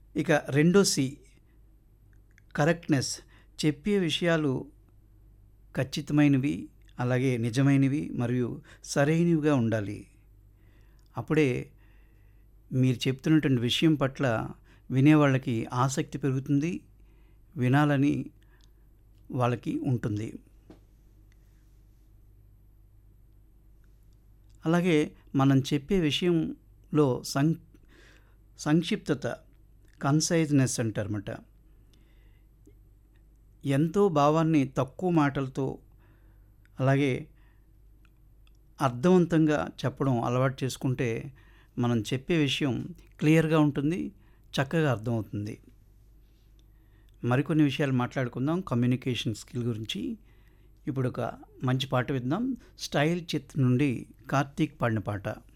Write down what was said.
ఇక రెండో C correctness. చెప్పే విషయాలు ఖచ్చితమైనవి, అలాగే నిజమైనవి మరియు సరైనవిగా ఉండాలి. అప్పుడే మీరు చెప్తున్నటువంటి విషయం పట్ల వినేవాళ్ళకి ఆసక్తి పెరుగుతుంది. వినాలని వాళ్ళకి ఉంటుంది. అలాగే మనం చెప్పే విషయంలో సం సంక్షిప్తత కన్సైజ్‌నెస్ అంటారన్నమాట. ఎంతో భావాన్ని తక్కువ మాటలతో అలాగే అర్థవంతంగా చెప్పడం అలవాటు చేసుకుంటే మనం చెప్పే విషయం క్లియర్‌గా ఉంటుంది. చక్కగా అర్థమవుతుంది. మరికొన్ని విషయాలు మాట్లాడుకుందాం కమ్యూనికేషన్ స్కిల్ గురించి. ఇప్పుడొక మంచి పాట విందాం. 'స్టైల్ చిత్' నుండి కార్తీక్ పాడిన పాట.